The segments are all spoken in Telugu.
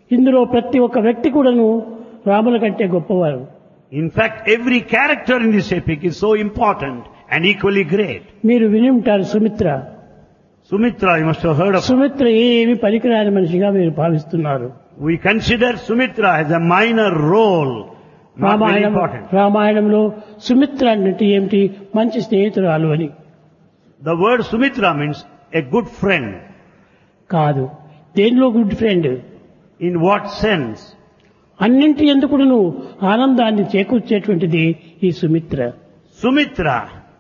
ఇందులో ప్రతి ఒక్క వ్యక్తి కూడాను రాముల కంటే గొప్పవారు In fact, every character in this epic is so important and equally great. మీరు విని ఉంటారు Sumitra Sumitra, you must have heard of. Sumitra ఏమి పనికిరాని మనిషిగా మీరు భావిస్తున్నారు We consider Sumitra as a minor role, not very Ramayanam important. రామాయణంలో సుమిత్ర అంటే ఏమిటి మంచి స్నేహితురాలు అని The word Sumitra means a good friend. కాదు దేనిలో good friend In what sense? అన్నింటి ఎందుకును ఆనందాన్ని చేకూర్చేటువంటిది ఈ Sumitra Sumitra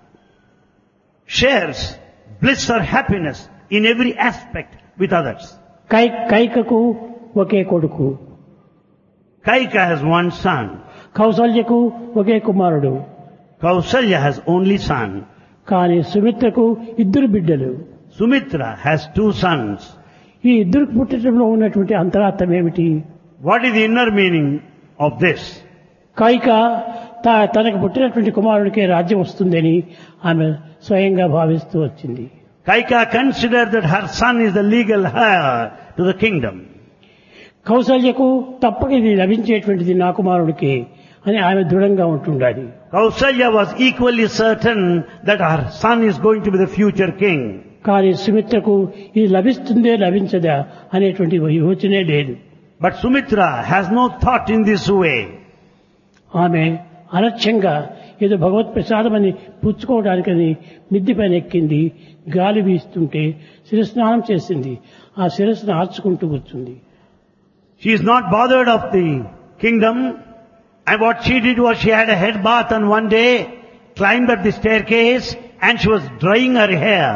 shares bliss or happiness in every aspect with others. కై కైకకు ఒకే కొడుకు Kaika has one son. కౌసల్యకు ఒకే కుమారుడు Kausalya has only son. కానీ సుమిత్రకు ఇద్దరు బిడ్డలు Sumitra has two sons. ఈ ఇద్దరు పుట్టడంలో ఉన్నటువంటి అంతరార్థం ఏమిటి What is the inner meaning of this? Kaika త- తనకు పుట్టినటువంటి కుమారుడికే రాజ్యం వస్తుందని ఆమె స్వయంగా భావిస్తూ వచ్చింది Kaika considered that her son is the legal heir to the kingdom. కౌసల్యకు తప్పక ఇది లభించేటువంటిది నా కుమారుడికి అని ఆమె దృఢంగా ఉంటుండాలి Kausalya was equally certain that her son is going to be the future king. కానీ సుమిత్రకు ఇది లభిస్తుందే లభించదా అనేటువంటి యోచనే లేదు But Sumitra has no thought in this way. ఆమె అలక్ష్యంగా ఏదో భగవత్ ప్రసాదమని పుచ్చుకోవడానికని మిద్ది పైన ఎక్కింది గాలి వీస్తుంటే శిరస్నానం చేసింది ఆ శిరస్సును ఆర్చుకుంటూ కూర్చుంది She is not bothered of the kingdom. And what she did was she had a head bath on one day, climbed up the staircase, and she was drying her hair.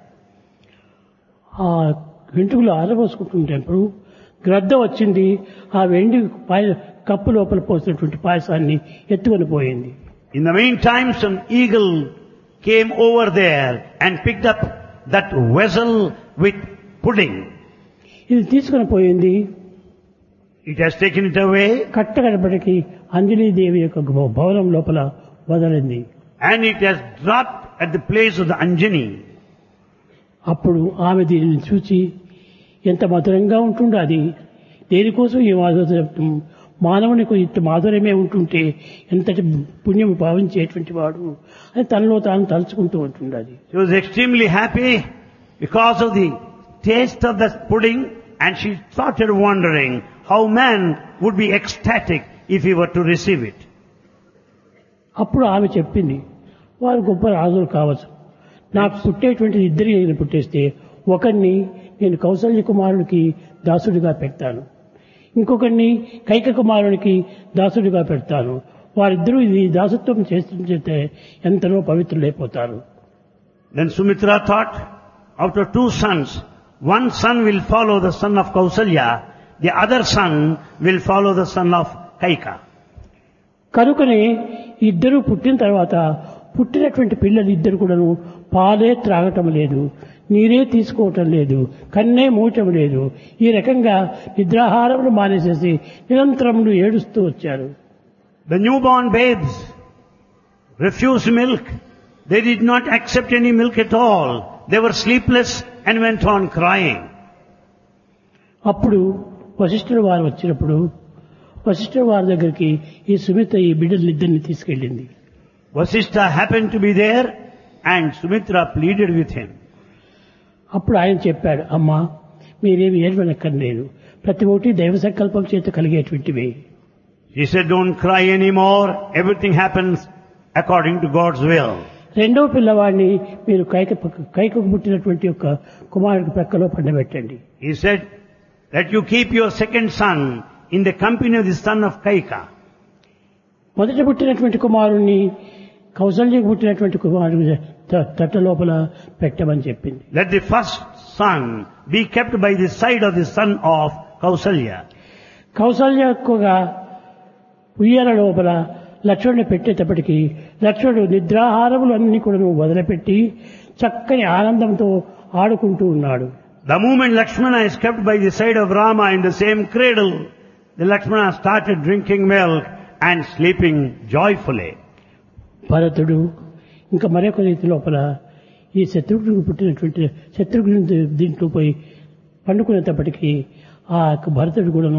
ఆ వెంట్రుకలు ఆరబోసుకుంటుంటప్పుడు గ్రద్ద వచ్చింది ఆ వెండి పాయ కప్పు లోపల పోసినటువంటి పాయసాన్ని ఎత్తుకొని పోయింది In the meantime, some eagle came over there and picked up that vessel with pudding. ఇది తీసుకొని పోయింది It has taken it away కట్టగడపటికి Anjali Devi యొక్క భవ- భవనం లోపల వదలింది and it has dropped at the place of the Anjani. అప్పుడు ఆమె దీనిని చూచి ఎంత మధురంగా ఉంటుందో అది దేనికోసం ఈ మాధుర్యం మానవునికి ఇంత మాధుర్యమే ఉంటుంటే ఎంతటి పుణ్యం భావించేటువంటి వాడు అని తనలో తాను తలుచుకుంటూ ఉంటుండాలి She was extremely happy because of the taste of the pudding and she started wondering how man would be ecstatic if he were to receive it. అప్పుడు ఆమె చెప్పింది వారు గొప్ప రాజులు కావచ్చు నాకు పుట్టేటువంటి ఇద్దరి నేను పుట్టేస్తే ఒకరిని నేను కౌసల్య కుమారుడికి దాసుడిగా పెడతాను ఇంకొకరిని కైక కుమారునికి దాసుడిగా పెడతాను వారిద్దరూ ఇది దాసత్వం చేస్తుంటే ఎంతలో పవిత్రులైపోతారు Then Sumitra thought, out of two sons, one son will follow the son of Kausalya, the other son will follow the son of Kaika. కనుకనే ఇద్దరు పుట్టిన తర్వాత పుట్టినటువంటి పిల్లలు ఇద్దరు కూడాను పాలే త్రాగటం లేదు నీరే తీసుకోవటం లేదు కన్నే మూయటం లేదు ఈ రకంగా నిద్రాహారములు మానేసేసి నిరంతరములు ఏడుస్తూ వచ్చారు The newborn babes refused milk. They did not accept any milk at all. They were sleepless and went on crying. అప్పుడు వశిష్ఠుడు వారు వచ్చినప్పుడు వశిష్ఠుడు వారి దగ్గరికి ఈ సుమిత ఈ బిడ్డలిద్దరిని తీసుకెళ్ళింది Vasishtha happened to be there and Sumitra pleaded with him. అప్పుడు ఆయన చెప్పాడు అమ్మా మీరేమి ఏడవనక్కర్లేదు ప్రతి ఒక్కటి దైవ సంకల్పం చేత కలిగేటువంటివి He said, don't cry anymore. Everything happens according to God's will. రెండవ పిల్లవాడిని మీరు కైక కైకకు పుట్టినటువంటి యొక్క కుమారుడికి ప్రక్కలో పండబెట్టండి He said that you keep your second son in the company of the son of Kaika. మొదట పుట్టినటువంటి కుమారుణ్ణి కౌసల్యకు పుట్టినటువంటి కుమారుడి త- తట్ట లోపల పెట్టమని చెప్పింది Let the first son be kept by the side of the son of Kausalya. కౌసల్యకుగా ఉయ్యాల లోపల లక్ష్మణుని పెట్టేటప్పటికి లక్ష్మణుడు నిద్రాహారములు అన్ని కూడా వదిలిపెట్టి చక్కని ఆనందంతో ఆడుకుంటూ ఉన్నాడు The moment Lakshmana is kept by the side of Rama in the same cradle, the Lakshmana started drinking milk and sleeping joyfully. భరతుడు ఇంకా మరొక రీతి లోపల ఈ శత్రుఘ్నుడికి పుట్టినటువంటి శత్రుఘ్నుడి దీంట్లో పోయి పండుకునేటప్పటికీ ఆ యొక్క భరతుడు కూడా